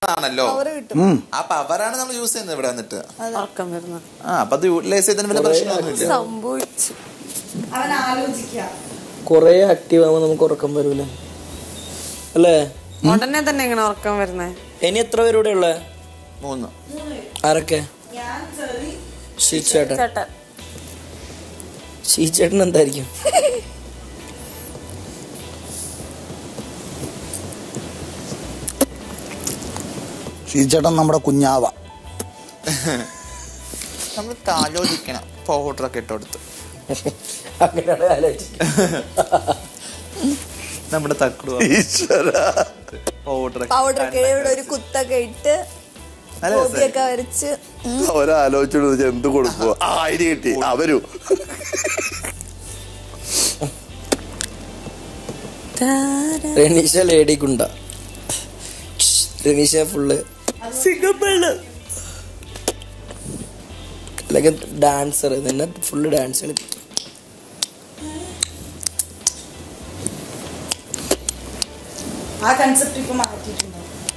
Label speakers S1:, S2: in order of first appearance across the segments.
S1: ആണല്ലോ
S2: പവർ കിട്ടും
S1: ആ പവറാണ് നമ്മൾ യൂസ് ചെയ്യുന്നത് ഇവിടെ വന്നിട്ട്
S3: ഉറക്കം വരുന്നത്
S1: ആ അപ്പൊ അത് യൂട്ടിലൈസ് ചെയ്തതിന് വല്ല പ്രശ്നമൊന്നുമില്ല
S3: സംഭവിച്ചു
S2: അവൻ ആലോചിക്കുക
S4: കൊറേ ആക്റ്റീവ് ആവുമ്പോ നമുക്ക് ഉറക്കം വരൂല അല്ലേ
S3: ഉടനെ തന്നെ എങ്ങനെ ഉറക്കം വരുന്നേ
S4: ഇനി എത്ര പേരൂടെ ഉള്ള
S1: മൂന്ന്
S4: ആരൊക്കെ
S2: ഞാൻ ചെറി
S4: ഷീച്ചേട്ടൻ
S3: ചേട്ടൻ
S4: ഷീച്ചേട്ടൻ എന്തായിരിക്കും
S5: ഷീച്ചേട്ടൻ നമ്മുടെ കുഞ്ഞാവ
S1: നമ്മൾ ആലോചിക്കണം പൗഡറൊക്കെ ഇട്ട് കൊടുത്ത്
S4: അങ്ങനെയാണ് ആലോചിക്കുന്നത്
S1: നമ്മുടെ തക്കുടു പൗഡർ
S2: പൗഡർ ഒക്കെ ഇവിടെ ഒരു കുത്തൊക്കെ ഇട്ട്
S1: നല്ല
S2: ഗോപിയൊക്കെ വരച്ച്
S6: അവരാലോചിച്ചോണ്ട് എന്ത് കൊടുക്കുക ആ ഐഡിയ കിട്ടി അവരു
S4: റെനീഷ ലേഡി ഗുണ്ട റെനീഷ ഫുള്ള് അല്ലെങ്കിൽ ഡാൻസർ നിന്നെ ഫുള്ള് ഡാൻസ് കളിപ്പിക്കും
S2: ആ കൺസെപ്റ്റ് ഇപ്പൊ മാറ്റിയിട്ടുണ്ട്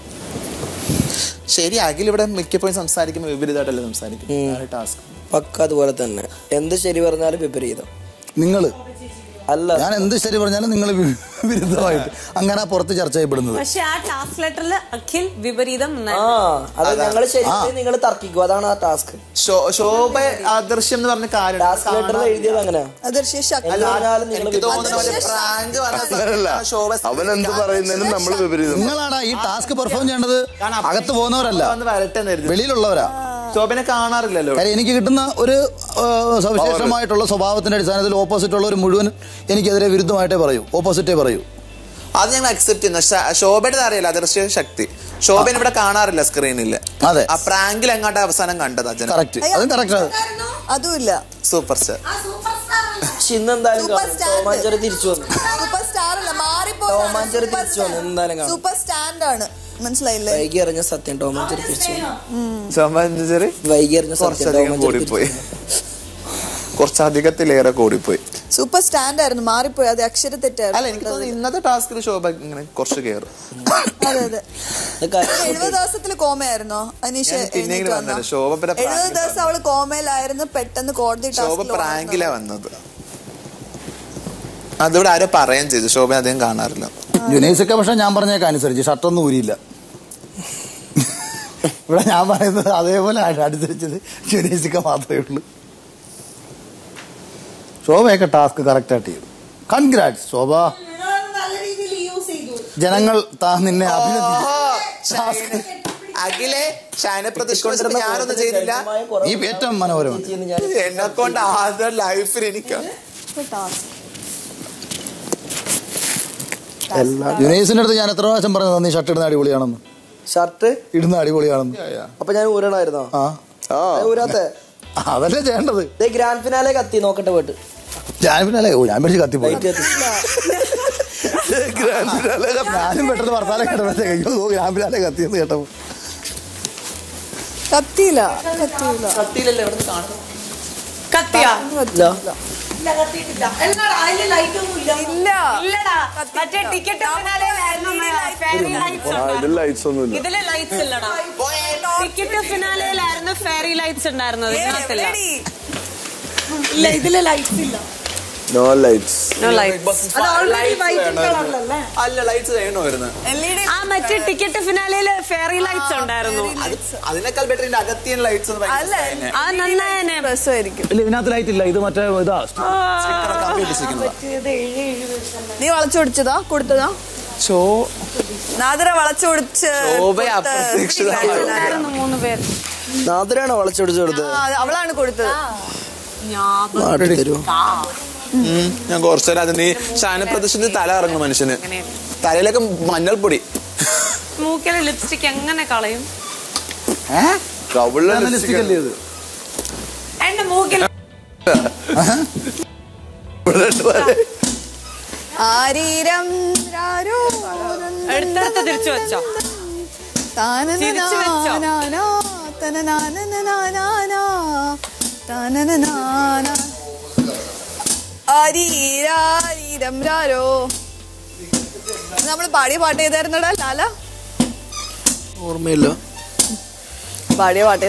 S1: ശരി അഖിൽ ഇവിടെ മിക്കപ്പോഴും സംസാരിക്കുമ്പോൾ വിപരീതമായിട്ടല്ലേ സംസാരിക്കും ടാസ്ക്
S4: പക്ക അതുപോലെ തന്നെ എന്ത് ശരി പറഞ്ഞാലും വിപരീതം
S5: നിങ്ങൾ
S4: അല്ല
S5: ഞാൻ എന്ത് ശരി പറഞ്ഞാലും നിങ്ങൾ വിരുദ്ധമായിട്ട് അങ്ങനെ പുറത്ത് ചർച്ച ചെയ്യപ്പെടുന്നത്
S3: പക്ഷെ ആ ടാസ്ക് ലെറ്ററിൽ അഖിൽ വിപരീതം
S4: ആ അത് ഞങ്ങൾ ശരി നിങ്ങൾ തർക്കിക്കും അതാണ് ആ ടാസ്ക്
S1: ശോഭ ആദർശ്യം എന്ന് പറഞ്ഞ കാര്യം
S4: ടാസ്ക് ലെറ്ററിൽ എഴുതിയത് അങ്ങനെ
S2: അദർശ്യ ശക്തി
S4: എന്ത് പറഞ്ഞാലും നിങ്ങൾ
S1: എനിക്ക് തോന്നുന്ന പോലെ പ്രാങ്ക്
S6: അങ്ങനല്ല
S1: പറഞ്ഞ ശോഭ
S6: അവൻ എന്ത് പറയുന്നതിനും നമ്മൾ വിപരീതം
S5: നിങ്ങളാണ് ഈ ടാസ്ക് പെർഫോം ചെയ്യേണ്ടത് അകത്ത് പോകുന്നവരല്ല
S1: വന്ന് വരട്ടെ എന്ന് കരുതി.
S5: വെളിയിലുള്ളവരാ
S1: ശോഭനെ കാണാറില്ലല്ലോ
S5: കാര്യം എനിക്ക് കിട്ടുന്ന ഒരു ആ, സവിശേഷമായിട്ടുള്ള സ്വഭാവത്തിന്റെ അടിസ്ഥാനത്തിൽ ഓപ്പോസിറ്റ് ഉള്ളവർ മുഴുവൻ എനിക്കെതിരെ വിരുദ്ധമായിട്ടേ പറയൂ ഓപ്പോസിറ്റേ പറയൂ
S1: അത് ഞങ്ങൾ അക്സെപ്റ്റ് ചെയ്യുന്നു ശ- ശോഭയുടെ അറിയില്ല അദർശ്യ ശക്തി ശോഭന ഇവിടെ കാണാറില്ല സ്ക്രീനിൽ
S5: അതെ.
S1: ആ പ്രാങ്കിൽ എങ്ങോട്ട് അവസാനം കണ്ടത് അജന
S5: കറക്റ്റ് അതും കറക്റ്റ്
S2: അതുമില്ല
S1: സൂപ്പർ സ്റ്റാർ
S4: പക്ഷെ ഇന്ന് എന്തായാലും
S2: സൂപ്പർ
S4: കാണും. ടോമാഞ്ചേരി തിരിച്ചു വന്നു
S2: സൂപ്പർ സ്റ്റാർ അല്ല
S4: ടോമാഞ്ചേരി തിരിച്ചു വന്നു എന്തായാലും കാണും
S2: സൂപ്പർ സ്റ്റാൻഡ് ആണ് മനസ്സിലായില്ലേ
S4: വൈകി അറിഞ്ഞ സത്യം ടോമാഞ്ചേരി തിരിച്ചു വന്നു
S1: ശോഭ
S4: വൈകി അറിഞ്ഞ സത്യം
S1: കുറച്ചധികം
S4: ടോമാഞ്ചേരി തിരിച്ചു
S1: കൂടിപ്പോയി
S4: വന്നു.
S1: കുറച്ചധികത്തിലേറെ കൂടിപ്പോയി
S2: സൂപ്പർ സ്റ്റാൻഡ് ആയിരുന്നു മാറിപ്പോയി അത് അക്ഷര
S1: അല്ല
S2: തെറ്റായിരുന്നു
S1: എനിക്ക് തോന്നുന്നു ഇന്നത്തെ ടാസ്കിൽ ശോഭ ഇങ്ങനെ കുറച്ച് കയറും
S2: അതെ അതെ
S4: ഇത് കാര്യം
S2: എഴുപത് ദിവസത്തില് കോമയായിരുന്നോ അനീഷ
S1: ഞാൻ പിന്നെയും വന്നത്. ശോഭ പിന്നെ
S2: എഴുപത്
S1: പ്രാങ്കിലാ
S2: ദിവസം അവള് കോമയിലായിരുന്നു പെട്ടെന്ന് കോടതി
S1: ശോഭ
S2: ടാസ്കിൽ
S1: പ്രാങ്കിലാ വന്നത് അതിവിടെ ആരോ പറയുകയും ചെയ്തു ശോഭ അധികം കാണാറില്ല
S5: ജുനൈസൊക്കെ പക്ഷെ ഞാൻ പറഞ്ഞേക്കാം അനുസരിച്ച് ഷർട്ടൊന്നും ഊരിയില്ല ഇവിടെ ഞാൻ പറയുന്നത് അതേപോലെ ആണ് അനുസരിച്ചത് ജുനൈസൊക്കെ മാത്രമേ ഉള്ളൂ ശോഭയൊക്കെ ടാസ്ക് കറക്റ്റായിട്ട് ചെയ്തു കൺഗ്രാറ്റ്സ് ശോഭ
S2: നല്ല രീതിയിൽ യൂസ് ചെയ്തു
S5: ജനങ്ങൾ താ നിന്നെ അഭിനന്ദിച്ചു
S1: അഖിലെ ഷാനെ പ്രതിഷ്ഠിച്ചപ്പോ ഞാനൊന്നും ചെയ്തില്ല
S4: കുറേ
S5: ഈ ഏറ്റവും മനോഹരമാണ്
S4: ചെയ്യുന്ന ഞാൻ
S1: എന്നെ കൊണ്ട് ആദ്യ ലൈഫിൽ എനിക്ക്
S5: ജുനൈസിന്റെ അടുത്ത് ഞാൻ എത്ര പ്രാവശ്യം പറഞ്ഞത് നീ ഷർട്ട് ഇടുന്ന അടിപൊളിയാണെന്ന്
S4: ഷർട്ട്
S5: ഇടുന്ന അടിപൊളിയാണെന്ന്
S4: അപ്പൊ ഞാൻ ഊരണായിരുന്നോ
S5: ആ
S4: ഞാൻ ഊരാത്തെ
S5: അതല്ലേ ചെയ്യേണ്ടത്
S4: ദേ ഗ്രാൻഡ് ഫിനാലെ കത്തി നോക്കട്ടെ പോയിട്ട്
S5: ഞാൻ പിന്നെ ഓ ഞാൻ പേടിച്ച് കത്തിപ്പോയി
S4: ലൈറ്റ് കത്തി
S5: ഞാനും പെട്ടെന്ന് വർത്താനം കേട്ടപ്പോഴത്തേക്ക് അയ്യോ ഓ ഞാൻ പിന്നെ കത്തിയെന്ന് കേട്ടപ്പോ
S2: കത്തിയില്ല കത്തിയില്ല
S4: കത്തിയില്ലല്ലേ ഇവിടെ കാണുന്നു
S3: കത്തിയാ
S2: ഇല്ല
S3: ഇല്ലടാ മറ്റേ ടിക്കറ്റ് ഫെയറി ലൈറ്റ്സ്
S6: ഇതിൽ ലൈറ്റ്സ് ഒന്നുമില്ല
S3: ഇതില് ലൈറ്റ്സ് ഇല്ലടാ ടിക്കറ്റ് ഫിനാലയിലായിരുന്നു ഫെയറി ലൈറ്റ്സ് ഉണ്ടായിരുന്നത് ഇതിനകത്തില്ല ഇല്ല ഇതില് ലൈറ്റ്സ് ഇല്ല
S6: നോ ലൈറ്റ്സ്
S3: No lights.
S1: അല്ല ലൈറ്റ്സ് ചെയ്യണമായിരുന്നു
S3: ആ മറ്റേ ടിക്കറ്റ് ഫിനാലയില് ഫെയറി ലൈറ്റ്സ് ഉണ്ടായിരുന്നു
S1: അതിനേക്കാൾ ബെറ്റർ ഇതിന്റെ അകത്തിയ ലൈറ്റ്സ്
S2: അല്ല
S3: ആ നന്നായനെ
S2: രസമായിരിക്കും
S5: ഇല്ല ഇതിനകത്ത് ലൈറ്റ് ഇല്ല ഇത് മറ്റേ ഇതാ
S2: നീ വളച്ചു കൊടുത്തതാ കൊടുത്തതാ
S1: ഷോ
S2: നാദര വളച്ചു കൊടുത്ത്
S1: ശോഭ
S2: കൊടുത്ത്
S1: അപ്രതീക്ഷിതമായി.
S3: ഉണ്ടായിരുന്നു മൂന്ന് പേര്
S4: നാദിരാണോ വളച്ചൊടിച്ചു കൊടുത്തത്
S2: ആ, അവളാണ് കൊടുത്തത്
S4: നാട്ടിൽ തരുമോ
S1: ഞാൻ കുറച്ചേരം അത് നീ ഷാന പ്രതിഷ്ഠിച്ച് തല ഇറങ്ങും മനുഷ്യന് തലയിലൊക്കെ മഞ്ഞൾപ്പൊടി
S3: മൂക്കിലെ ലിപ്സ്റ്റിക് എങ്ങനെ കളയും
S5: ലിപ്സ്റ്റിക് അല്ലേ ഇത്
S3: എന്റെ മൂക്കിൽ
S2: ആരീരം രാരോ
S3: എടുത്തെടുത്ത് തിരിച്ചു വെച്ചോ തിരിച്ച് വെച്ചോ?
S2: താനനാനാനാ, തനനാനനാനാനാ, താനനാനാനാ. ആരീരാരീരം രാരോ നമ്മൾ പാടിയ പാട്ട് ചെയ്തായിരുന്നടാ ലാല
S4: ഓർമ്മയില്ല
S2: പാടിയ പാട്ടേ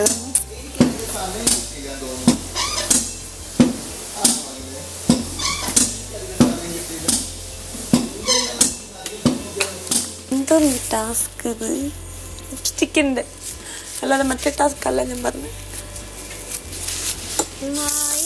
S3: എന്തോ ടാസ്ക് ഇത് ലിപ്സ്റ്റിക്കിന്റെ അല്ലാതെ മറ്റേ ടാസ്ക് അല്ല ഞാൻ പറഞ്ഞു